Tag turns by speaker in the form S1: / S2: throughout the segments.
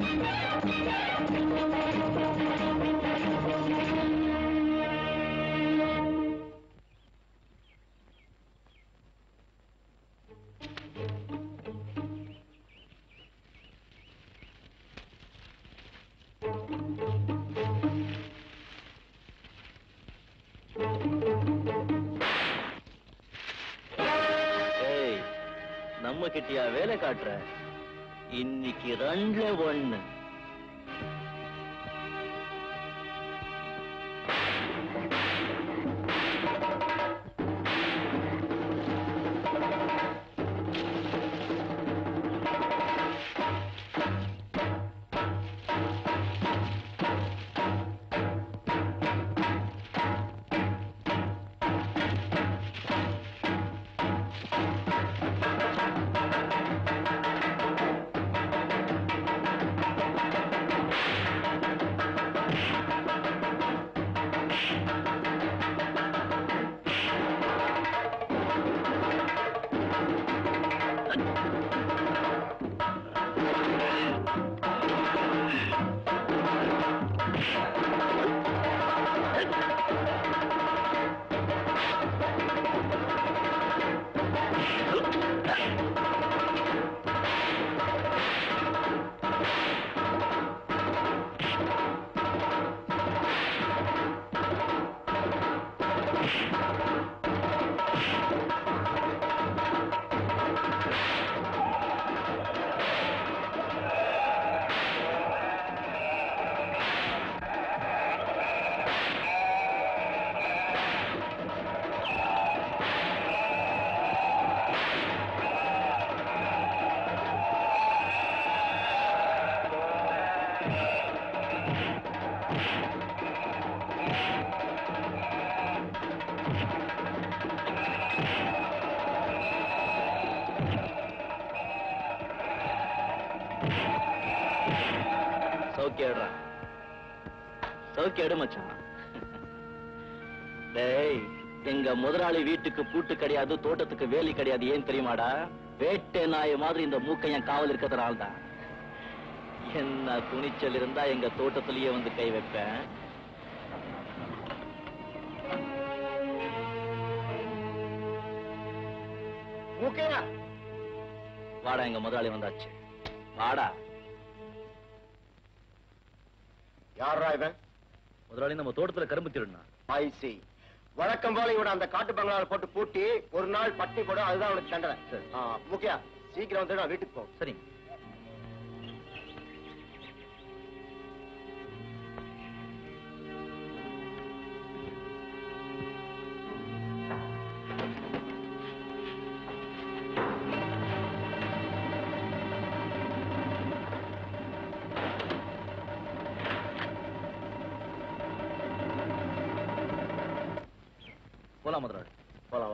S1: ஏய் நம்ம கிட்டயா வேலை காட்டுற இன்னைக்கு ரெண்டுல ஒண்ணு சௌக்கியடா சௌக்கியடு மச்சான் டேய் எங்க முதலாளி வீட்டுக்கு பூட்டு கிடையாது தோட்டத்துக்கு வேலி கிடையாது ஏன் தெரியுமாடா வேட்டை நாய் மாதிரி இந்த மூக்கை என் காவல் இருக்கிறதுனால தான் என்ன துணிச்சல் இருந்தா எங்க தோட்டத்திலேயே வந்து கை வைப்பேன்
S2: மூக்கையா
S1: வாடா எங்க முதலாளி வந்தாச்சு வாடா
S2: யாரா இவன்
S1: முதலாளி நம்ம தோட்டத்துல கரும்பு திருடுனா
S2: ஐ சி வழக்கம் போல இவனை அந்த காட்டு பங்களால போட்டு பூட்டி ஒரு நாள் பட்டி போடும் அதுதான் அவனுக்கு தண்டனை
S1: சரி.
S2: ஆ, முக்கியா சீக்கிரம் வந்து நான் வீட்டுக்கு போ
S1: சரி போலாம் முதலாளி
S2: போலாம் வா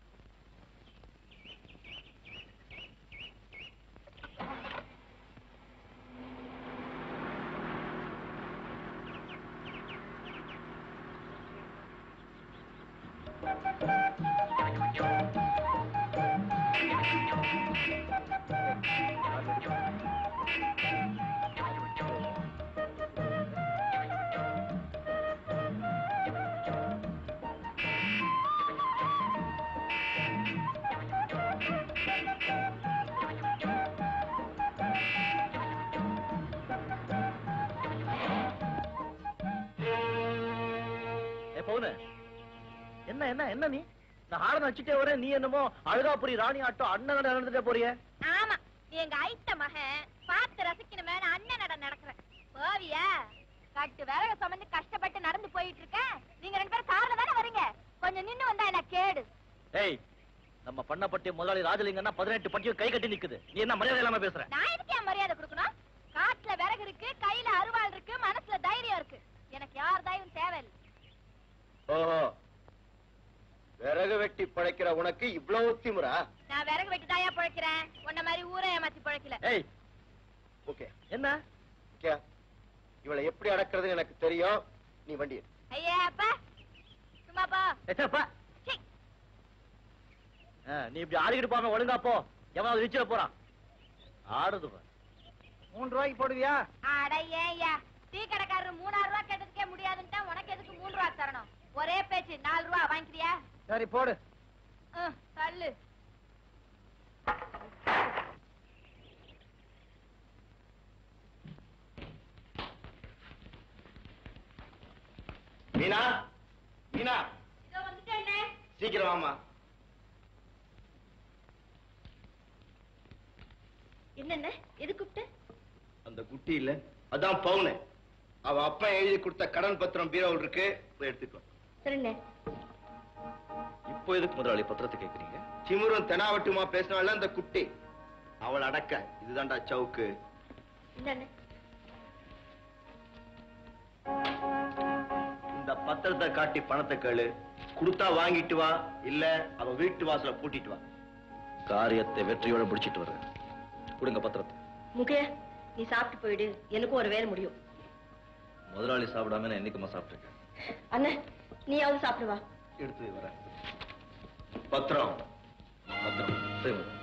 S1: ஏ பவுனு என்ன என்ன என்ன நீ நான் ஹாரன் வச்சுட்டே வரேன் நீ என்னமோ அழகாபுரி ராணி ஆட்டம் அண்ணன் நடந்துட்டே போறிய
S3: ஆமா நீ எங்க ஐட்ட மகன் பார்த்து ரசிக்கணுமே நான் அண்ணன் நட நடக்கிறேன் போவியா கட்டு விறக சுமந்து கஷ்டப்பட்டு நடந்து போயிட்டு இருக்கேன் நீங்க ரெண்டு பேரும் கார்ல தானே வரீங்க கொஞ்சம் நின்னு வந்தா என்ன கேடு
S1: ஏய் நம்ம பண்ணப்பட்டிய முதலாளி ராஜலிங்கன்னா பதினெட்டு பட்டியும் கை கட்டி நிக்குது நீ என்ன மரியாதை இல்லாம பேசுற
S3: நான் எதுக்கு என் மரியாதை கொடுக்கணும் காட்டுல விறகு இருக்கு கையில அருவாள் இருக்கு மனசுல தைரியம் இருக்கு எனக்கு யார் தயவும் தேவையில்லை
S2: ஓஹோ விறகு வெட்டி பழைக்கிற உனக்கு இவ்வளவு திமுறா
S3: நான் விறகு வெட்டி தாயா பழைக்கிறேன் உன்ன மாதிரி ஊரை ஏமாத்தி பழைக்கல
S1: ஏய்
S2: ஓகே
S1: என்ன
S2: ஓகே இவளை எப்படி அடக்குறதுன்னு எனக்கு தெரியும் நீ வண்டி எடு.
S3: ஐயா அப்பா சும்மா போ
S1: ஏச்சப்பா
S3: சீ.
S1: நீ இப்படி ஆடிக்கிட்டு போகாம ஒழுங்கா போ எவனாவது விச்சிட போறான் ஆடுது பாரு
S4: மூணு ரூபாய்க்கு போடுவியா
S3: அட ஏய்யா டீ கடைக்காரர் மூணாயிரம் ரூபாய் கேட்டதுக்கே முடியாதுன்ட்டா உனக்கு எதுக்கு மூணு ரூபா தரணும் ஒரே பேச்சு நாலு ரூபா வாங்கிக்கிறியா
S4: சரி போடு
S3: ம், தள்ளு
S2: மீனா மீனா
S3: இதோ வந்துட்டேனே
S2: சீக்கிரம் வாமா
S3: என்னென்ன எது கூப்பிட்ட
S2: அந்த குட்டி இல்ல அதான் பவுனு அவ அப்பா எழுதி கொடுத்த கடன் பத்திரம் பீரோவில் இருக்கு போய் எடுத்துக்கோ
S3: சரிண்ணே
S1: இப்போ எதுக்கு முதலாளி பத்திரத்தை கேக்குறீங்க
S2: திமிரும் தெனாவட்டுமா பேசினால அந்த குட்டி அவள் அடக்க இதுதான்டா சவுக்கு
S3: என்னண்ணே
S2: இந்த பத்திரத்தை காட்டி பணத்தை கேளு கொடுத்தா வாங்கிட்டு வா இல்ல அவ வீட்டு வாசல பூட்டிட்டு வா
S1: காரியத்தை வெற்றியோட முடிச்சிட்டு வர்றேன் கொடுங்க பத்திரத்தை
S3: முகே நீ சாப்பிட்டு போயிடு எனக்கும் ஒரு வேலை முடியும்
S1: முதலாளி சாப்பிடாம நான் என்னைக்குமா சாப்பிட்டுருக்கேன்
S3: அண்ணே நீயாவது சாப்பிடு வா
S1: எடுத்து வரேன்
S2: பத்திரம்
S1: பத்திரம் சரி முதலாளி.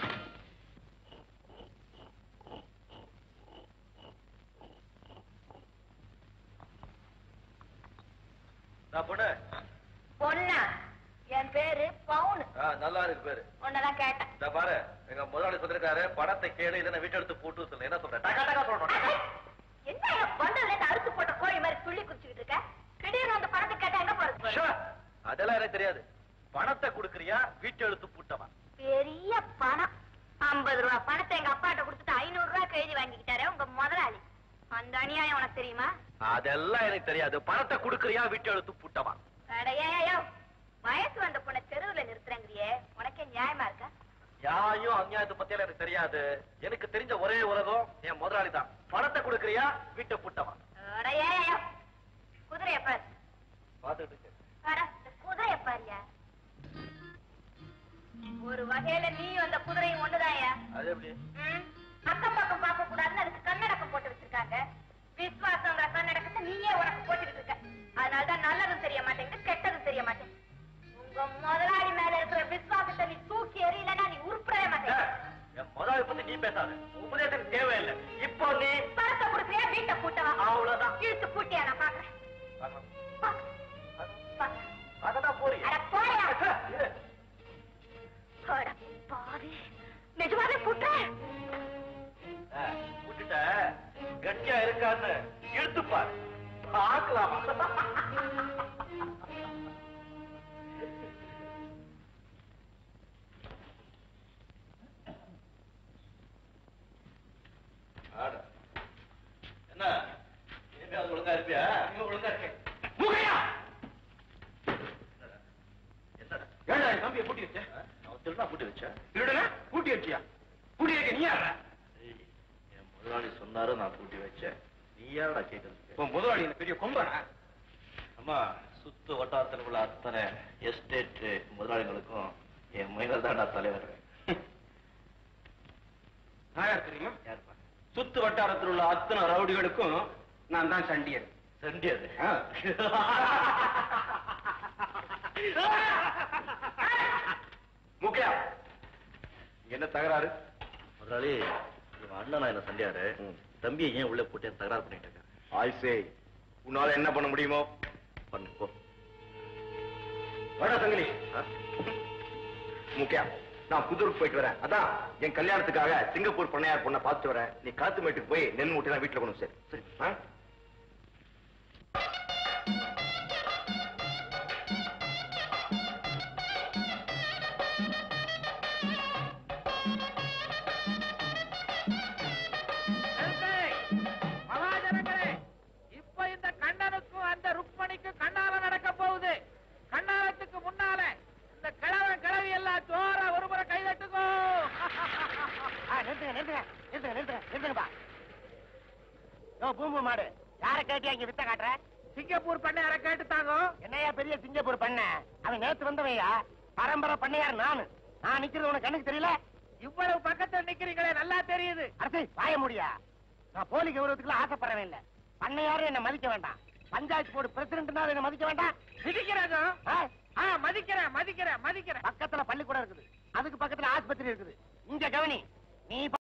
S1: நான் பொண்ணு
S3: பொண்ணா என் பேரு பவுன்
S1: ஆ, நல்லா இருக்கு பேரு
S3: உன்னதான் கேட்டேன்
S1: இந்த பாரு எங்க முதலாளி சொல்லிருக்காரு பணத்தை கேளு இல்லைன்னா வீட்டை எடுத்து போட்டு சொல்லு என்ன சொல்றேன் டகா டகா சொல்லணும்
S3: என்ன பண்டல இருந்து அறுத்து போட்ட கோழி மாதிரி துள்ளி குடிச்சுக்கிட்டு இருக்க திடீர்னு அந்த பணத்தை கேட்டா எங்க போறது
S1: ஷோ, அதெல்லாம் எனக்கு தெரியாது பணத்தை கொடுக்கறியா வீட்டை எடுத்து பூட்டவா
S3: பெரிய பணம் ஐம்பது ரூபா பணத்தை எங்க அப்பாட்ட கொடுத்துட்டு ஐநூறு ரூபாய் எழுதி வாங்கிக்கிட்டாரு உங்க முதலாளி அந்த அநியாயம் உனக்கு தெரியுமா
S1: அதெல்லாம் எனக்கு தெரியாது பணத்தை கொடுக்கறியா வீட்டை எடுத்து பூட்டவா
S3: அடையோ வயசு வந்த பொண்ணை தெருவுல நிறுத்துறங்கிறியே உனக்கே நியாயமா இருக்கா
S1: யாரையும் அநியாயத்தை பத்தியெல்லாம் எனக்கு தெரியாது எனக்கு தெரிஞ்ச ஒரே உலகம் என் முதலாளி தான் பணத்தை கொடுக்கறியா வீட்டை பூட்டவா
S3: அடையோ குதிரைய பாரு
S1: பாத்துட்டு இருக்கேன்.
S3: பாரு, இந்த குதிரைய பாரியா ஒரு வகையில நீ அந்த குதிரையும் ஒண்ணுதாயா
S1: அது எப்படி
S3: ம், அக்கம் பக்கம் பார்க்க கூடாதுன்னு அதுக்கு கண்ணடக்கம் போட்டு வச்சிருக்காங்க விசுவாசங்கிற கண்ணடக்கத்தை நீயே உனக்கு போட்டுக்கிட்டு இருக்க அதனாலதான் நல்லதும் தெரிய மாட்டேங்குது கெட்டதும் தெரிய மாட்டேங்குது உங்க முதலாளி மேல இருக்கிற விசுவாசத்தை நீ தூக்கி எறியலன்னா நீ உருப்படவே
S1: ஏ,
S3: மாட்டேங்க
S1: என் முதலாளி பத்தி நீ பேசாத உபதேசம் தேவையில்லை இப்போ நீ
S3: பணத்தை கொடுக்குறியா வீட்டை பூட்டவா
S1: அவ்வளவுதான்.
S3: இழுத்து பூட்டியா நான் பாக்குறேன் பாக்குறேன். பாக்குறேன்.
S1: அததான் போறீங்க
S3: அட போயா
S1: இரு.
S3: அட பாவி நிஜமாவே பூட்டுறேன்
S1: ஆ, விட்டுட்ட கட்டியா இருக்கான்னு இழுத்து பாரு பார்க்கலாமா ஆடு. என்ன இனிமேல் ஒழுங்கா இருப்பியா இனிமே ஒழுங்கா இருக்கேன் மூக்கையா என்னடா
S2: ஏன்டா என் தம்பியை பூட்டி வச்ச
S1: அவன் திருடா பூட்டி வச்சேன்
S2: திருடனா பூட்டி வச்சியா பூட்டி வைக்க நீ யாரா
S1: ஏய், என் முதலாளி சொன்னாரு நான் பூட்டி வச்சேன் நீ யாரடா கேட்கறதுக்கு
S2: உன் முதலாளி இந்த பெரிய கொம்பனா
S1: அம்மா சுத்து வட்டாரத்தில் உள்ள அத்தனை எஸ்டேட் முதலாளிகளுக்கும் என் மைனர் தான்டா தலைவர்
S2: நான் யார் தெரியுமா
S1: யாருப்பா
S2: சுத்து வட்டாரத்தில் உள்ள அத்தனை ரவுடிகளுக்கும் நான் தான் சண்டியர்
S1: சண்டி அது
S2: ஆ. முக்கியா என்ன தகராறு
S1: முதலாளி இவன் அண்ணனா என்ன சண்டையாரு தம்பியை ஏன் உள்ள போட்டு தகராறு பண்ணிட்டு இருக்காரு
S2: ஆய்சே உன்னால என்ன பண்ண முடியுமோ
S1: பண்ணு போ
S2: வாடா சங்கிலி
S1: ஆ?
S2: முக்கியா நான் புதூருக்கு போயிட்டு வரேன் அதான் என் கல்யாணத்துக்காக சிங்கப்பூர் பண்ணையார் பொண்ணை பார்த்து வரேன் நீ காத்து மேட்டுக்கு போய் நெல் மூட்டை வீட்டுல கொண்டு சரி சரி ஆ?
S4: மகாஜனங்களே இப்ப இந்த கண்ணனுக்கும் அந்த ருக்மணிக்கும் கண்ணால நடக்க போகுது கண்ணாலத்துக்கு முன்னால இந்த கிழவன் கிழவி எல்லாம் ஜோரா ஒரு முறை கை தட்டுக்கோ நிறுத்துங்க நிறுத்துங்க நிறுத்துங்க நிறுத்துங்க நிறுத்துங்கப்பா யோ பூம்பு மாடு யார கேட்டியா இங்க வித்த காட்டுற சிங்கப்பூர் பண்ணையார கேட்டுத்தாங்க என்னையா பெரிய சிங்கப்பூர் பண்ண அவன் நேத்து வந்தவையா பரம்பரை பண்ணையார் நானு நான் நிக்கிறது உனக்கு கண்ணுக்கு தெரியல இவ்வளவு பக்கத்துல நிக்கிறீங்களே நல்லா தெரியுது அரசு பாய முடியா நான் போலி கௌரவத்துக்குள்ள ஆசைப்படவே இல்ல பண்ணையாரும் என்ன மதிக்க வேண்டாம் பஞ்சாயத்து போர்டு பிரசிடண்ட்னா என்ன மதிக்க வேண்டாம் மதிக்கிறாங்க மதிக்கிறேன் மதிக்கிறேன் மதிக்கிறேன் பக்கத்துல பள்ளிக்கூடம் இருக்குது அதுக்கு பக்கத்துல ஆஸ்பத்திரி இருக்குது இங்க கவனி நீ